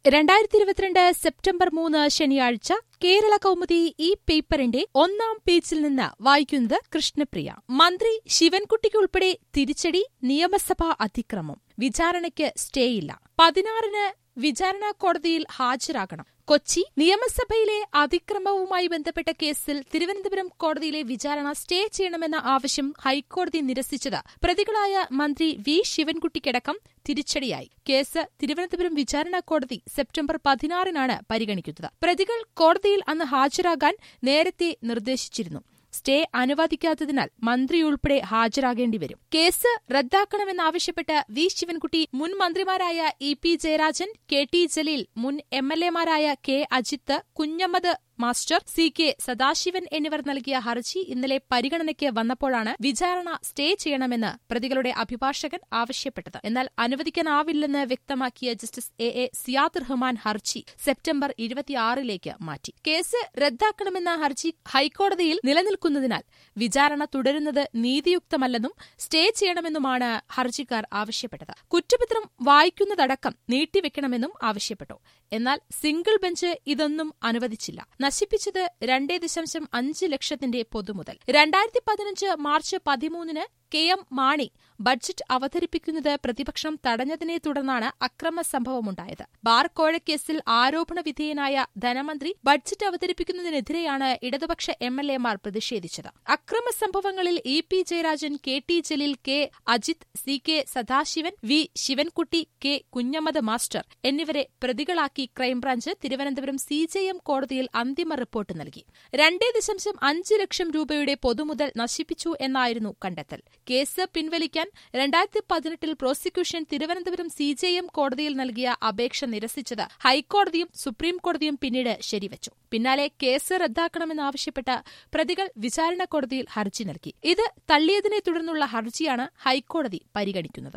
രണ്ടായിരത്തി ഇരുപത്തിരണ്ട് സെപ്റ്റംബർ മൂന്ന് ശനിയാഴ്ച കേരള കൗമുദി ഈ പേപ്പറിന്റെ ഒന്നാം പേജിൽ നിന്ന് വായിക്കുന്നത് കൃഷ്ണപ്രിയ മന്ത്രി ശിവൻകുട്ടിക്ക് ഉൾപ്പെടെ തിരിച്ചടി നിയമസഭാ അതിക്രമം വിചാരണയ്ക്ക് സ്റ്റേയില്ല പതിനാറിന് വിചാരണ കോടതിയിൽ ഹാജരാകണം കൊച്ചി നിയമസഭയിലെ അതിക്രമവുമായി ബന്ധപ്പെട്ട കേസിൽ തിരുവനന്തപുരം കോടതിയിലെ വിചാരണ സ്റ്റേ ചെയ്യണമെന്ന ആവശ്യം ഹൈക്കോടതി നിരസിച്ചത് പ്രതികളായ മന്ത്രി വി ശിവൻകുട്ടിക്കടക്കം തിരിച്ചടിയായി കേസ് തിരുവനന്തപുരം വിചാരണ കോടതി സെപ്റ്റംബർ പതിനാറിനാണ് പരിഗണിക്കുന്നത് പ്രതികൾ കോടതിയിൽ അന്ന് ഹാജരാകാൻ നേരത്തെ നിർദ്ദേശിച്ചിരുന്നു സ്റ്റേ അനുവദിക്കാത്തതിനാൽ മന്ത്രിയുൾപ്പെടെ ഹാജരാകേണ്ടി വരും കേസ് റദ്ദാക്കണമെന്നാവശ്യപ്പെട്ട് വി ശിവൻകുട്ടി മുൻ മന്ത്രിമാരായ E P Jayarajan K T Jaleel മുൻ എം എൽ എമാരായ K Ajith Kunhammed master C K Sadasivan എന്നിവർ നൽകിയ ഹർജി ഇന്നലെ പരിഗണനയ്ക്ക് വന്നപ്പോഴാണ് വിചാരണ സ്റ്റേ ചെയ്യണമെന്ന് പ്രതികളുടെ അഭിഭാഷകൻ ആവശ്യപ്പെട്ടത് എന്നാൽ അനുവദിക്കാനാവില്ലെന്ന് വ്യക്തമാക്കിയ justice A A Siyad Rahman ഹർജി സെപ്റ്റംബർ ഇരുപത്തിയാറിലേക്ക് മാറ്റി കേസ് റദ്ദാക്കണമെന്ന ഹർജി ഹൈക്കോടതിയിൽ നിലനിൽക്കുന്നതിനാൽ വിചാരണ തുടരുന്നത് നീതിയുക്തമല്ലെന്നും സ്റ്റേ ചെയ്യണമെന്നുമാണ് ഹർജിക്കാർ ആവശ്യപ്പെട്ടത് കുറ്റപത്രം വായിക്കുന്നതടക്കം നീട്ടിവെക്കണമെന്നും ആവശ്യപ്പെട്ടു എന്നാൽ സിംഗിൾ ബെഞ്ച് ഇതൊന്നും അനുവദിച്ചില്ല നശിപ്പിച്ചത് രണ്ടേ ദശാംശം അഞ്ച് ലക്ഷത്തിന്റെ പൊതുമുതൽ രണ്ടായിരത്തി പതിനഞ്ച് മാർച്ച് പതിമൂന്നിന് കെ എം മാണി ബഡ്ജറ്റ് അവതരിപ്പിക്കുന്നത് പ്രതിപക്ഷം തടഞ്ഞതിനെ തുടർന്നാണ് അക്രമ സംഭവമുണ്ടായത് ബാർ കോഴക്കേസിൽ ആരോപണ വിധേയനായ ധനമന്ത്രി ബഡ്ജറ്റ് അവതരിപ്പിക്കുന്നതിനെതിരെയാണ് ഇടതുപക്ഷ എം എൽ എമാർ പ്രതിഷേധിച്ചത് അക്രമ സംഭവങ്ങളിൽ E P Jayarajan K T Jaleel K Ajith C K Sadasivan V Sivankutty K Kunhammed master എന്നിവരെ പ്രതികളാക്കി crime branch Thiruvananthapuram C J M കോടതിയിൽ അന്തിമ റിപ്പോർട്ട് നൽകി രണ്ടേ ദശാംശം അഞ്ച് ലക്ഷം രൂപയുടെ പൊതുമുതൽ നശിപ്പിച്ചു എന്നായിരുന്നു കണ്ടെത്തൽ കേസ് പിൻവലിക്കാൻ രണ്ടായിരത്തി പതിനെട്ടിൽ prosecution Thiruvananthapuram C J M കോടതിയിൽ നൽകിയ അപേക്ഷ നിരസിച്ചത് ഹൈക്കോടതിയും സുപ്രീംകോടതിയും പിന്നീട് ശരിവച്ചു പിന്നാലെ കേസ് റദ്ദാക്കണമെന്നാവശ്യപ്പെട്ട് പ്രതികൾ വിചാരണ കോടതിയിൽ ഹർജി നൽകി ഇത് തള്ളിയതിനെ തുടർന്നുള്ള ഹർജിയാണ് ഹൈക്കോടതി പരിഗണിക്കുന്നത്